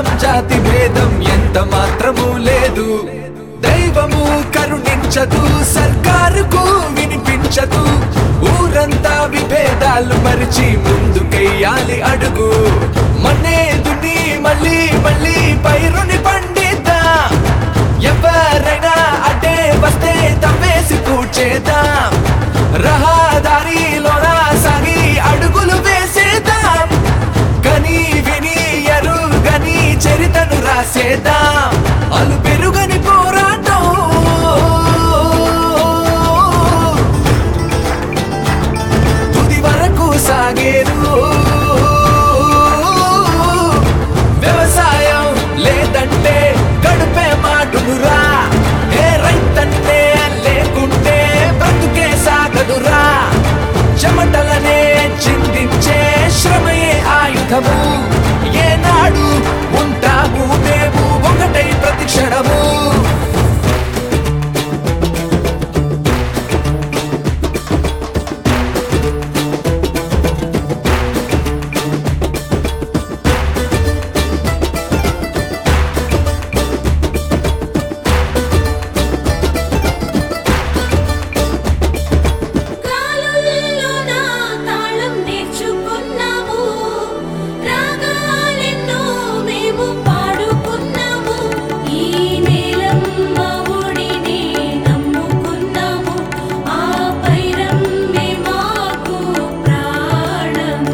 మతం జాతి భేదం ఎంత మాత్రము లేదు దైవము కరుణించదు సర్కారుకు వినిపించదు ఊరంతా విభేదాలు మరిచి ముందుకెయ్యాలి అడుగు మన్నేదుని మళ్ళీ మళ్ళీ పైరుని పండిద్దాం ఎవరైనా అడ్డే వస్తే తవ్వేసి కూర్చేద్దాం రహదారిలోన సాగి అడుగులు వేసేద్దాం కని విని ఎరుగని చరితను రాసేద్దాం అలు పెరుగని పోరాటం తుది వరకు సాగేరు వ్యవసాయం లేదంటే గడుపే మాటునురా ఏ రైతంటే లేకుంటే బ్రతుకే సాగదురా చెమటలనే చిందించే శ్రమయే ఆయుధము ఏనాడు ఉంటాము మేము ఒకటై ప్రతి క్షణము కాలుల్లో నా తాళం నేర్చుకున్నాము రాగాలెన్నో మేము పాడుకున్నాము ఈ నేలమ్మ ఒడిని నమ్ముకున్నాము ఆ పైరమ్మే మాకు ప్రాణము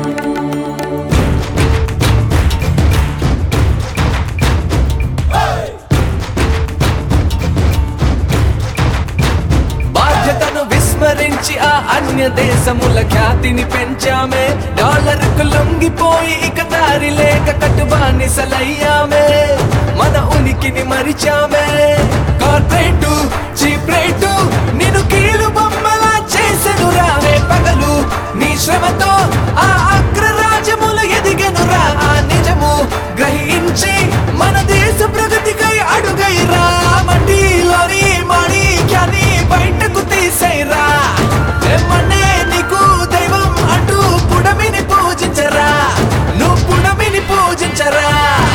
బాధ్యతను విస్మరించి ఆ అన్య దేశముల ఖ్యాతిని పెంచామే డాలర్ కు లొంగిపోయి ఇక దారి లేక కట్టుబానిసలయ్యామే మన ఉనికిని మరిచామే కార్పొరేటు చీప్ రేటు నిన్ను కీలు బొమ్మలా చేసెను రావే పగలు నీ శ్రమతో ఆ అగ్రరాజ్యములు ఎదిగెనురా ఆ నిజము గ్రహించి మన దేశ ప్రగతికై అడుగైరా మట్టిలోని మాణిక్యాన్ని బయటకు తీసేరా ఏమన్నే నీకు దైవం అంటూ పుడమిని పూజించరా నువ్వు పుడమిని పూజించరా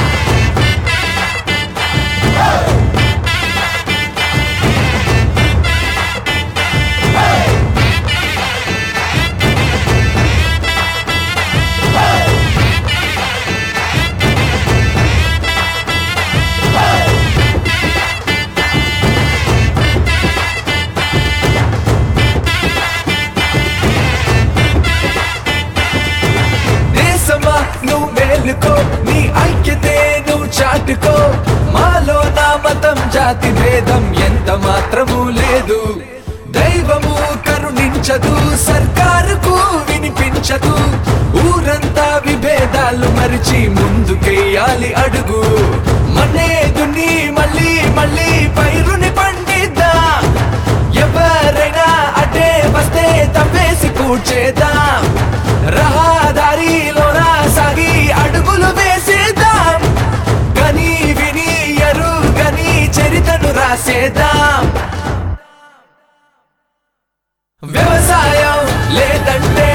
దేశమా నువ్వు మేలుకో నీ ఐక్యతే నువ్వు చాటుకో మాలో నా మతం జాతి భేదం ఎంత మాత్రము లేదు దైవము కరుణించదు సర్కారుకు వినిపించదు ఊరంతా విభేదాలు మరిచి ముందుకెయ్యాలి అడుగు మనేదుని మళ్ళీ మళ్ళీ పైరుని పండిద్దాం ఎవరైనా అడ్డే వస్తే తవ్వేసి కూర్చేద్దాం రహదారిలోన సాగి అడుగులు వేసేద్దాం కని విని ఎరుగని చరితను రాసేద్దాం వ్యవసాయం లేదంటే